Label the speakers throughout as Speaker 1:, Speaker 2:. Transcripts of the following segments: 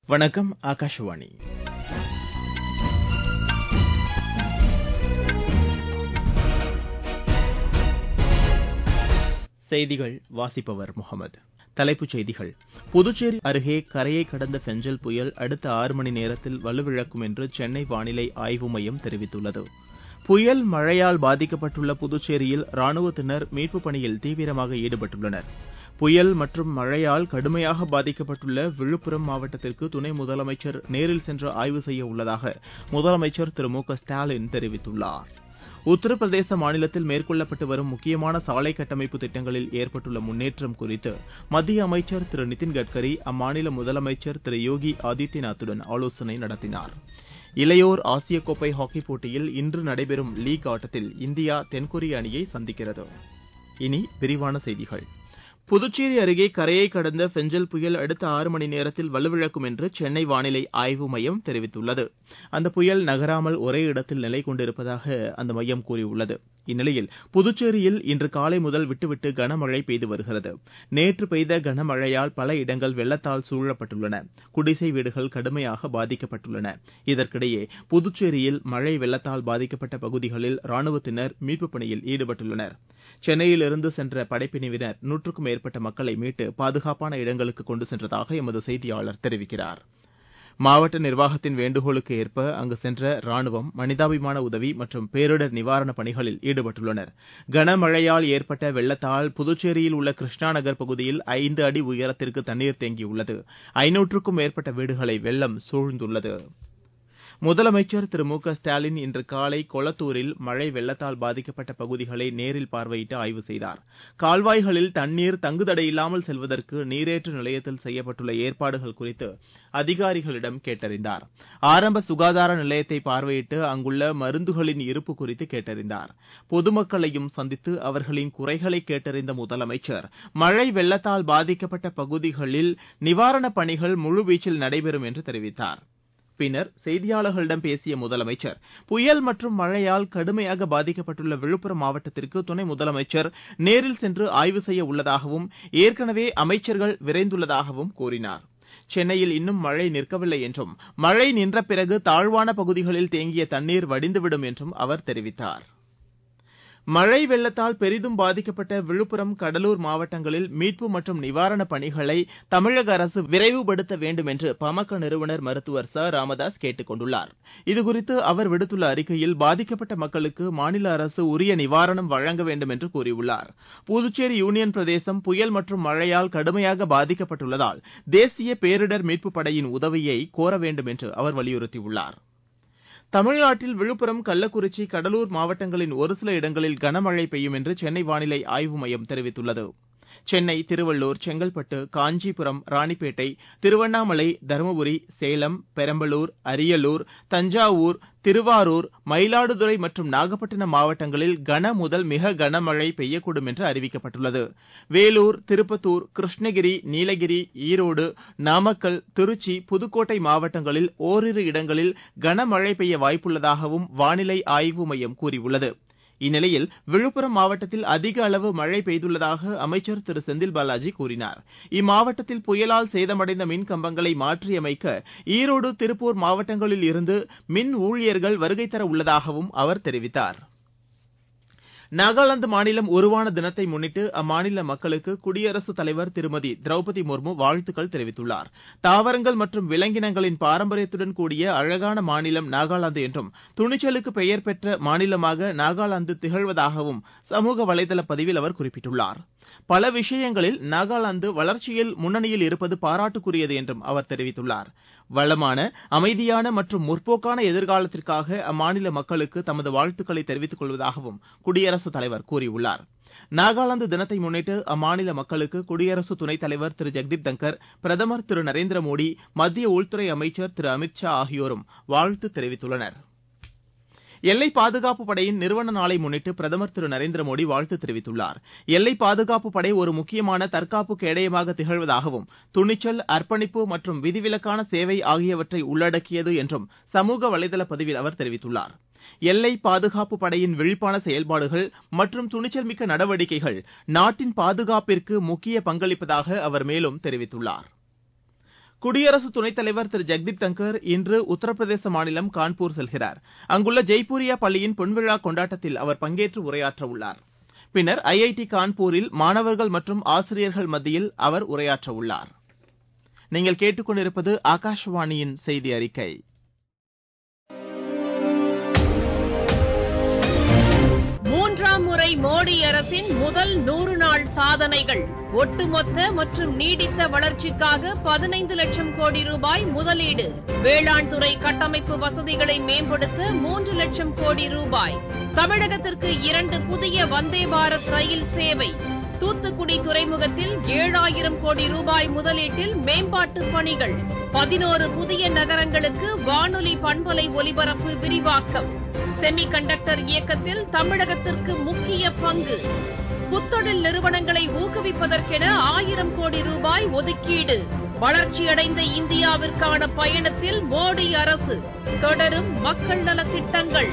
Speaker 1: வணக்கம் ஆகாஷவாணி செய்திகள் வாசிப்பவர் முகமது தலைப்புச் செய்திகள் புதுச்சேரி அருகே கரையை கடந்த பெஞ்சல் புயல் அடுத்த ஆறு மணி நேரத்தில் வலுவிழக்கும் என்று சென்னை வானிலை ஆய்வு மையம் தெரிவித்துள்ளது புயல் மழையால் பாதிக்கப்பட்டுள்ள புதுச்சேரியில் ராணுவத்தினர் மீட்புப் பணியில் தீவிரமாக ஈடுபட்டுள்ளனர் புயல் மற்றும் மழையால் கடுமையாக பாதிக்கப்பட்டுள்ள விழுப்புரம் மாவட்டத்திற்கு துணை முதலமைச்சர் நேரில் சென்று ஆய்வு செய்ய உள்ளதாக முதலமைச்சர் திரு மு க ஸ்டாலின் தெரிவித்துள்ளார் உத்தரப்பிரதேச மாநிலத்தில் மேற்கொள்ளப்பட்டு வரும் முக்கியமான சாலை கட்டமைப்பு திட்டங்களில் ஏற்பட்டுள்ள முன்னேற்றம் குறித்து மத்திய அமைச்சர் திரு நிதின் கட்கரி அம்மாநில முதலமைச்சர் திரு யோகி ஆதித்யநாத்துடன் ஆலோசனை நடத்தினார் இளையோர் ஆசிய கோப்பை ஹாக்கிப் போட்டியில் இன்று நடைபெறும் லீக் ஆட்டத்தில் இந்தியா தென்கொரிய அணியை சந்திக்கிறது இனி விரிவான செய்திகள் புதுச்சேரி அருகே கரையை கடந்த பெஞ்சல் புயல் அடுத்த ஆறு மணி நேரத்தில் வலுவிழக்கும் என்று சென்னை வானிலை ஆய்வு மையம் தெரிவித்துள்ளது அந்த புயல் நகராமல் ஒரே இடத்தில் நிலை கொண்டிருப்பதாக அந்த மையம் கூறியுள்ளது இந்நிலையில் புதுச்சேரியில் இன்று காலை முதல் விட்டுவிட்டு கனமழை பெய்து வருகிறது நேற்று பெய்த கனமழையால் பல இடங்கள் வெள்ளத்தால் சூழப்பட்டுள்ளன குடிசை வீடுகள் கடுமையாக பாதிக்கப்பட்டுள்ளன இதற்கிடையே புதுச்சேரியில் மழை வெள்ளத்தால் பாதிக்கப்பட்ட பகுதிகளில் ராணுவத்தினர் மீட்புப் பணியில் ஈடுபட்டுள்ளனர் சென்னையிலிருந்து சென்ற படைப்பிரிவினர் நூற்றுக்கும் மேற்பட்ட மக்களை மீட்டு பாதுகாப்பான இடங்களுக்கு கொண்டு சென்றதாக எமது செய்தியாளர் தெரிவிக்கிறார் மாவட்ட நிர்வாகத்தின் வேண்டுகோளுக்கு ஏற்ப அங்கு சென்ற ராணுவம் மனிதாபிமான உதவி மற்றும் பேரிடர் நிவாரணப் பணிகளில் ஈடுபட்டுள்ளனர் கனமழையால் ஏற்பட்ட வெள்ளத்தால் புதுச்சேரியில் உள்ள கிருஷ்ணா நகர் பகுதியில் ஐந்து அடி உயரத்திற்கு தண்ணீர் தேங்கியுள்ளது ஐநூற்றுக்கும் மேற்பட்ட வீடுகளை வெள்ளம் சூழ்ந்துள்ளது முதலமைச்சர் திரு மு க ஸ்டாலின் இன்று காலை கொளத்தூரில் மழை வெள்ளத்தால் பாதிக்கப்பட்ட பகுதிகளை நேரில் பார்வையிட்டு ஆய்வு செய்தார் கால்வாய்களில் தண்ணீர் தங்குதடையில்லாமல் செல்வதற்கு நீரேற்று நிலையத்தில் செய்யப்பட்டுள்ள ஏற்பாடுகள் குறித்து அதிகாரிகளிடம் கேட்டறிந்தார் ஆரம்ப சுகாதார நிலையத்தை பார்வையிட்டு அங்குள்ள மருந்துகளின் இருப்பு குறித்து கேட்டறிந்தார் பொதுமக்களையும் சந்தித்து அவர்களின் குறைகளை கேட்டறிந்த முதலமைச்சர் மழை வெள்ளத்தால் பாதிக்கப்பட்ட பகுதிகளில் நிவாரணப் பணிகள் முழுவீச்சில் நடைபெறும் என்று தெரிவித்தார் பின்னர் செய்தியாளர்களிடம் பேசிய முதலமைச்சர் புயல் மற்றும் மழையால் கடுமையாக பாதிக்கப்பட்டுள்ள விழுப்புரம் மாவட்டத்திற்கு துணை முதலமைச்சர் நேரில் சென்று ஆய்வு செய்ய உள்ளதாகவும் ஏற்கனவே அமைச்சர்கள் விரைந்துள்ளதாகவும் கூறினார் சென்னையில் இன்னும் மழை நிற்கவில்லை என்றும் மழை நின்ற பிறகு தாழ்வான பகுதிகளில் தேங்கிய தண்ணீர் வடிந்துவிடும் என்றும் அவர் தெரிவித்தார் மழை வெள்ளத்தால் பெரிதும் பாதிக்கப்பட்ட விழுப்புரம் கடலூர் மாவட்டங்களில் மீட்பு மற்றும் நிவாரணப் பணிகளை தமிழக அரசு விரைவுபடுத்த வேண்டும் என்று பாமக நிறுவனர் மருத்துவர் ச ராமதாசு கேட்டுக் கொண்டுள்ளார் இதுகுறித்து அவர் விடுத்துள்ள அறிக்கையில் பாதிக்கப்பட்ட மக்களுக்கு மாநில அரசு உரிய நிவாரணம் வழங்க வேண்டும் என்று கூறியுள்ளார் புதுச்சேரி யூனியன் பிரதேசம் புயல் மற்றும் மழையால் கடுமையாக பாதிக்கப்பட்டுள்ளதால் தேசிய பேரிடர் மீட்புப் படையின் உதவியை கோர வேண்டும் என்று அவர் வலியுறுத்தியுள்ளார் தமிழ்நாட்டில் விழுப்புரம் கள்ளக்குறிச்சி கடலூர் மாவட்டங்களின் ஒரு சில இடங்களில் கனமழை பெய்யும் என்று சென்னை வானிலை ஆய்வு மையம் தெரிவித்துள்ளது சென்னை திருவள்ளூர் செங்கல்பட்டு காஞ்சிபுரம் ராணிப்பேட்டை திருவண்ணாமலை தருமபுரி சேலம் பெரம்பலூர் அரியலூர் தஞ்சாவூர் திருவாரூர் மயிலாடுதுறை மற்றும் நாகப்பட்டினம் மாவட்டங்களில் கன முதல் மிக கனமழை பெய்யக்கூடும் என்று அறிவிக்கப்பட்டுள்ளது வேலூர் திருப்பத்தூர் கிருஷ்ணகிரி நீலகிரி ஈரோடு நாமக்கல் திருச்சி புதுக்கோட்டை மாவட்டங்களில் ஓரிரு இடங்களில் கனமழை பெய்ய வாய்ப்புள்ளதாகவும் வானிலை ஆய்வு மையம் கூறியுள்ளது இந்நிலையில் விழுப்புரம் மாவட்டத்தில் அதிக அளவு மழை பெய்துள்ளதாக அமைச்சர் திரு செந்தில் பாலாஜி கூறினார் இம்மாவட்டத்தில் புயலால் சேதமடைந்த மின் கம்பங்களை மாற்றியமைக்க ஈரோடு திருப்பூர் மாவட்டங்களில் இருந்து மின் ஊழியர்கள் வருகை தர உள்ளதாகவும் அவர் தெரிவித்தார் நாகாலாந்து மாநிலம் உருவான தினத்தை முன்னிட்டு அம்மாநில மக்களுக்கு குடியரசுத் தலைவர் திருமதி திரௌபதி முர்மு வாழ்த்துக்கள் தெரிவித்துள்ளார் தாவரங்கள் மற்றும் விலங்கினங்களின் பாரம்பரியத்துடன் கூடிய அழகான மாநிலம் நாகாலாந்து என்றும் துணிச்சலுக்கு பெயர் பெற்ற மாநிலமாக நாகாலாந்து திகழ்வதாகவும் சமூக வலைதள பதிவில் அவர் குறிப்பிட்டுள்ளார் பல விஷயங்களில் நாகாலாந்து வளர்ச்சியில் முன்னணியில் இருப்பது பாராட்டுக்குரியது என்றும் அவர் தெரிவித்துள்ளார் வளமான அமைதியான மற்றும் முற்போக்கான எதிர்காலத்திற்காக அம்மாநில மக்களுக்கு தமது வாழ்த்துக்களை தெரிவித்துக் கொள்வதாகவும் குடியரசுத் தலைவர் கூறியுள்ளார் நாகாலாந்து தினத்தை முன்னிட்டு அம்மாநில மக்களுக்கு குடியரசு துணைத் தலைவர் திரு ஜெக்தீப் தங்கர் பிரதமர் திரு நரேந்திர மோடி மத்திய உள்துறை அமைச்சர் திரு அமித் ஷா ஆகியோரும் வாழ்த்து தெரிவித்துள்ளனர் எல்லை பாதுகாப்பு படையின் நிறுவன நாளை முன்னிட்டு பிரதமர் திரு நரேந்திர மோடி வாழ்த்து தெரிவித்துள்ளார் எல்லை பாதுகாப்பு படை ஒரு முக்கியமான தற்காப்பு கேடயமாக திகழ்வதாகவும் துணிச்சல் அர்ப்பணிப்பு மற்றும் விதிவிலக்கான சேவை ஆகியவற்றை உள்ளடக்கியது என்றும் சமூக வலைதள பதிவில் அவர் தெரிவித்துள்ளார் எல்லை பாதுகாப்பு படையின் விழிப்பான செயல்பாடுகள் மற்றும் துணிச்சல் மிக்க நடவடிக்கைகள் நாட்டின் பாதுகாப்பிற்கு முக்கிய பங்களிப்பதாக அவர் மேலும் தெரிவித்துள்ளார் குடியரசு துணைத் தலைவர் திரு ஜெக்தீப் தங்கர் இன்று உத்தரப்பிரதேச மாநிலம் கான்பூர் செல்கிறார் அங்குள்ள ஜெய்பூரியா பள்ளியின் பொன்விழா கொண்டாட்டத்தில் அவர் பங்கேற்று உரையாற்ற உள்ளார் பின்னர் ஐஐடி கான்பூரில் மாணவர்கள் மற்றும் ஆசிரியர்கள் மத்தியில் அவர் உரையாற்ற உள்ளார் நீங்கள் கேட்டுக்கொண்டிருப்பது ஆகாஷவாணியின் செய்தி அறிக்கை
Speaker 2: மூன்றாம் முறை மோடி அரசின் முதல் நூறு நாள் சாதனைகள் ஒட்டுமொத்த மற்றும் நீடித்த வளர்ச்சிக்காக பதினைந்து லட்சம் கோடி ரூபாய் முதலீடு வேளாண் துறை கட்டமைப்பு வசதிகளை மேம்படுத்த மூன்று லட்சம் கோடி ரூபாய் தமிழகத்திற்கு இரண்டு புதிய வந்தே பாரத் ரயில் சேவை தூத்துக்குடி துறைமுகத்தில் ஏழாயிரம் கோடி ரூபாய் முதலீட்டில் மேம்பாட்டு பணிகள் பதினோரு புதிய நகரங்களுக்கு வானொலி பண்பலை ஒலிபரப்பு விரிவாக்கம் செமி கண்டக்டர் இயக்கத்தில் தமிழகத்திற்கு முக்கிய பங்கு புத்தொழில் நிறுவனங்களை ஊக்குவிப்பதற்கென ஆயிரம் கோடி ரூபாய் ஒதுக்கீடு வளர்ச்சியடைந்த இந்தியாவிற்கான பயணத்தில் மோடி அரசு தொடரும் மக்கள் நலத் திட்டங்கள்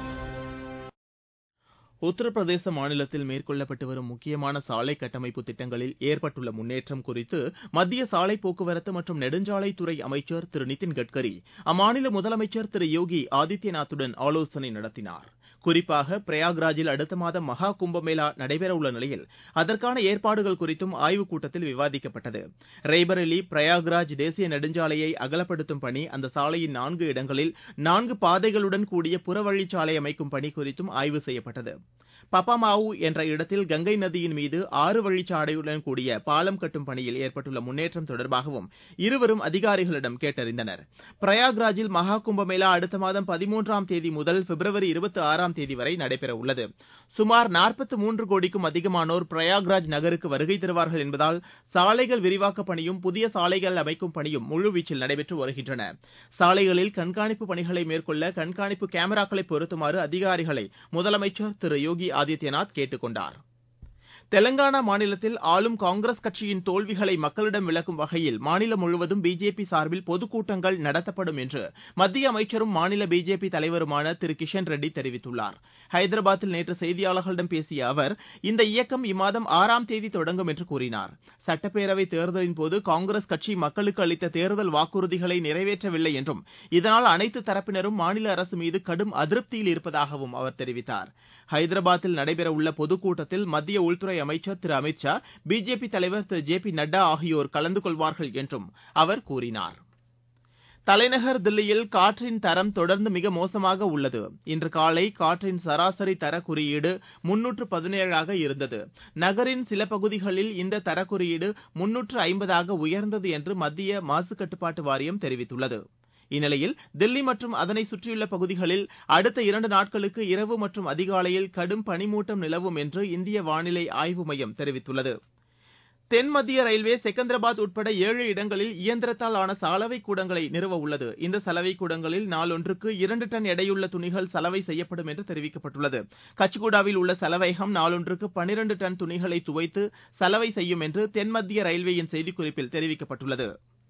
Speaker 1: உத்தரப்பிரதேச மாநிலத்தில் மேற்கொள்ளப்பட்டு வரும் முக்கியமான சாலை கட்டமைப்பு திட்டங்களில் ஏற்பட்டுள்ள முன்னேற்றம் குறித்து மத்திய சாலை போக்குவரத்து மற்றும் நெடுஞ்சாலைத்துறை அமைச்சர் திரு நிதின் கட்கரி அம்மாநில முதலமைச்சர் திரு யோகி ஆதித்யநாத்துடன் ஆலோசனை நடத்தினார் குறிப்பாக பிரயாக்ராஜில் அடுத்த மாதம் மகா கும்பமேளா நடைபெறவுள்ள நிலையில் அதற்கான ஏற்பாடுகள் குறித்தும் ஆய்வுக் கூட்டத்தில் விவாதிக்கப்பட்டது ரேபரேலி பிரயாக்ராஜ் தேசிய நெடுஞ்சாலையை அகலப்படுத்தும் பணி அந்த சாலையின் நான்கு இடங்களில் நான்கு பாதைகளுடன் கூடிய புறவழிச்சாலை அமைக்கும் பணி குறித்தும் ஆய்வு செய்யப்பட்டது பப்பாமாவு என்ற இடத்தில் கங்கை நதியின் மீது ஆறு வழிச்சாலையுடன் கூடிய பாலம் கட்டும் பணியில் ஏற்பட்டுள்ள முன்னேற்றம் தொடர்பாகவும் இருவரும் அதிகாரிகளிடம் கேட்டறிந்தனர் பிரயாக்ராஜில் மகா கும்பமேளா அடுத்த மாதம் பதிமூன்றாம் தேதி முதல் பிப்ரவரி இருபத்தி ஆறாம் தேதி வரை நடைபெறவுள்ளது சுமார் நாற்பத்து மூன்று கோடிக்கும் அதிகமானோர் பிரயாக்ராஜ் நகருக்கு வருகை தருவார்கள் என்பதால் சாலைகள் விரிவாக்கப் பணியும் புதிய சாலைகள் அமைக்கும் பணியும் முழுவீச்சில் நடைபெற்று வருகின்றன சாலைகளில் கண்காணிப்பு பணிகளை மேற்கொள்ள கண்காணிப்பு கேமராக்களை பொருத்துமாறு அதிகாரிகளை முதலமைச்சர் திரு யோகி ஆதித்யநாத் கேட்டுக் கொண்டார் தெலங்கானா மாநிலத்தில் ஆளும் காங்கிரஸ் கட்சியின் தோல்விகளை மக்களிடம் விளக்கும் வகையில் மாநிலம் முழுவதும் பிஜேபி சார்பில் பொதுக்கூட்டங்கள் நடத்தப்படும் என்று மத்திய அமைச்சரும் மாநில பிஜேபி தலைவருமான திரு கிஷன் ரெட்டி தெரிவித்துள்ளார் ஹைதராபாத்தில் நேற்று செய்தியாளர்களிடம் பேசிய அவர் இந்த இயக்கம் இம்மாதம் ஆறாம் தேதி தொடங்கும் என்று கூறினார் சட்டப்பேரவை தேர்தலின் போது காங்கிரஸ் கட்சி மக்களுக்கு அளித்த தேர்தல் வாக்குறுதிகளை நிறைவேற்றவில்லை என்றும் இதனால் அனைத்து தரப்பினரும் மாநில அரசு மீது கடும் அதிருப்தியில் இருப்பதாகவும் அவர் தெரிவித்தார் ஹைதராபாத்தில் நடைபெறவுள்ள பொதுக்கூட்டத்தில் மத்திய உள்துறை அமைச்சர் திரு அமித் ஷா பிஜேபி தலைவர் திரு ஜே பி நட்டா ஆகியோர் கலந்து கொள்வார்கள் என்றும் அவர் கூறினார் தலைநகர் தில்லியில் காற்றின் தரம் தொடர்ந்து மிக மோசமாக உள்ளது இன்று காலை காற்றின் சராசரி தர குறியீடு முன்னூற்று பதினேழாக இருந்தது நகரின் சில பகுதிகளில் இந்த தர குறியீடு முன்னூற்று ஐம்பதாக உயர்ந்தது என்று மத்திய மாசு கட்டுப்பாட்டு வாரியம் தெரிவித்துள்ளது இந்நிலையில் தில்லி மற்றும் அதனை சுற்றியுள்ள பகுதிகளில் அடுத்த இரண்டு நாட்களுக்கு இரவு மற்றும் அதிகாலையில் கடும் பனிமூட்டம் நிலவும் என்று இந்திய வானிலை ஆய்வு மையம் தெரிவித்துள்ளது தென் மத்திய ரயில்வே செகந்திராபாத் உட்பட ஏழு இடங்களில் இயந்திரத்தால் ஆன சலவை கூடங்களை நிறுவ உள்ளது இந்த சலவை கூடங்களில் நாளொன்றுக்கு இரண்டு டன் எடையுள்ள துணிகள் சலவை செய்யப்படும் என்று தெரிவிக்கப்பட்டுள்ளது கச்கூடாவில் உள்ள சலவையகம் நாளொன்றுக்கு பனிரண்டு டன் துணிகளை துவைத்து சலவை செய்யும் என்று தென் மத்திய ரயில்வேயின் செய்திக்குறிப்பில் தெரிவிக்கப்பட்டுள்ளது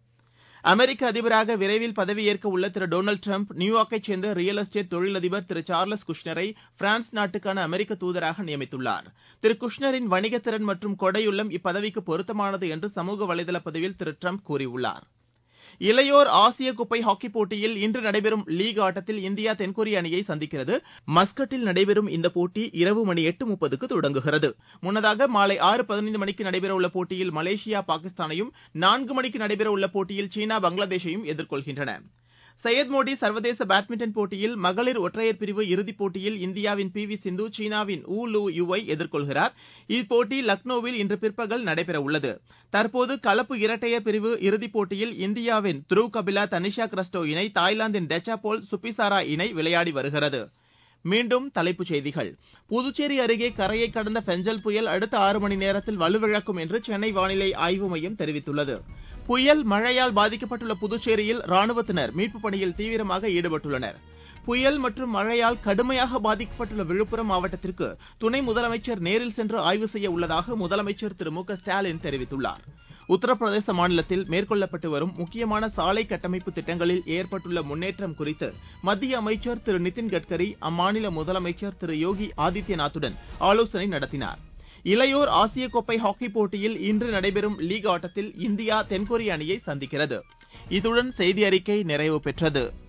Speaker 1: அமெரிக்க அதிபராக விரைவில் பதவியேற்க உள்ள திரு டொனால்டு டிரம்ப் நியூயார்க்கைச் சேர்ந்த ரியல் எஸ்டேட் தொழிலதிபர் திரு சார்லஸ் குஷ்னரை பிரான்ஸ் நாட்டுக்கான அமெரிக்க தூதராக நியமித்துள்ளார் திரு குஷ்னரின் வணிகத்திறன் மற்றும் கொடையுள்ளம் இப்பதவிக்கு பொருத்தமானது என்று சமூக வலைதள பதிவில் திரு டிரம்ப் கூறியுள்ளார் இளையோர் ஆசிய கோப்பை ஹாக்கிப் போட்டியில் இன்று நடைபெறும் லீக் ஆட்டத்தில் இந்தியா தென்கொரிய அணியை சந்திக்கிறது மஸ்கட்டில் நடைபெறும் இந்த போட்டி இரவு மணி எட்டு முப்பதுக்கு தொடங்குகிறது முன்னதாக மாலை ஆறு பதினைந்து மணிக்கு நடைபெறவுள்ள போட்டியில் மலேசியா பாகிஸ்தானையும் நான்கு மணிக்கு நடைபெறவுள்ள போட்டியில் சீனா பங்களாதேஷையும் எதிர்கொள்கின்றன சையத் மோடி சர்வதேச பேட்மிண்டன் போட்டியில் மகளிர் ஒற்றையர் பிரிவு இறுதிப் போட்டியில் இந்தியாவின் பி வி சிந்து சீனாவின் ஊ லூ யுவை எதிர்கொள்கிறார் இப்போட்டி லக்னோவில் இன்று பிற்பகல் நடைபெறவுள்ளது தற்போது கலப்பு இரட்டையர் பிரிவு இறுதிப் போட்டியில் இந்தியாவின் த்ருவ் கபிலா தனிஷா கிறிஸ்டோ இணை தாய்லாந்தின் டெச்சாபோல் சுப்பிசாரா இணை விளையாடி வருகிறது மீண்டும் தலைப்புச் செய்திகள் புதுச்சேரி அருகே கரையை கடந்த பெஞ்சல் புயல் அடுத்த ஆறு மணி நேரத்தில் வலுவிழக்கும் என்று சென்னை வானிலை ஆய்வு மையம் தெரிவித்துள்ளது புயல் மழையால் பாதிக்கப்பட்டுள்ள புதுச்சேரியில் ராணுவத்தினர் மீட்புப் பணியில் தீவிரமாக ஈடுபட்டுள்ளனர் புயல் மற்றும் மழையால் கடுமையாக பாதிக்கப்பட்டுள்ள விழுப்புரம் மாவட்டத்திற்கு துணை முதலமைச்சர் நேரில் சென்று ஆய்வு செய்ய உள்ளதாக முதலமைச்சர் திரு மு க ஸ்டாலின் தெரிவித்துள்ளார் உத்தரப்பிரதேச மாநிலத்தில் மேற்கொள்ளப்பட்டு வரும் முக்கியமான சாலை கட்டமைப்பு திட்டங்களில் ஏற்பட்டுள்ள முன்னேற்றம் குறித்து மத்திய அமைச்சர் திரு நிதின் கட்கரி அம்மாநில முதலமைச்சர் திரு யோகி ஆதித்யநாத்துடன் ஆலோசனை நடத்தினார் இளையோர் ஆசிய கோப்பை ஹாக்கி போட்டியில் இன்று நடைபெறும் லீக் ஆட்டத்தில் இந்தியா தென்கொரிய அணியை சந்திக்கிறது இத்துடன் செய்தி அறிக்கை நிறைவு பெற்றது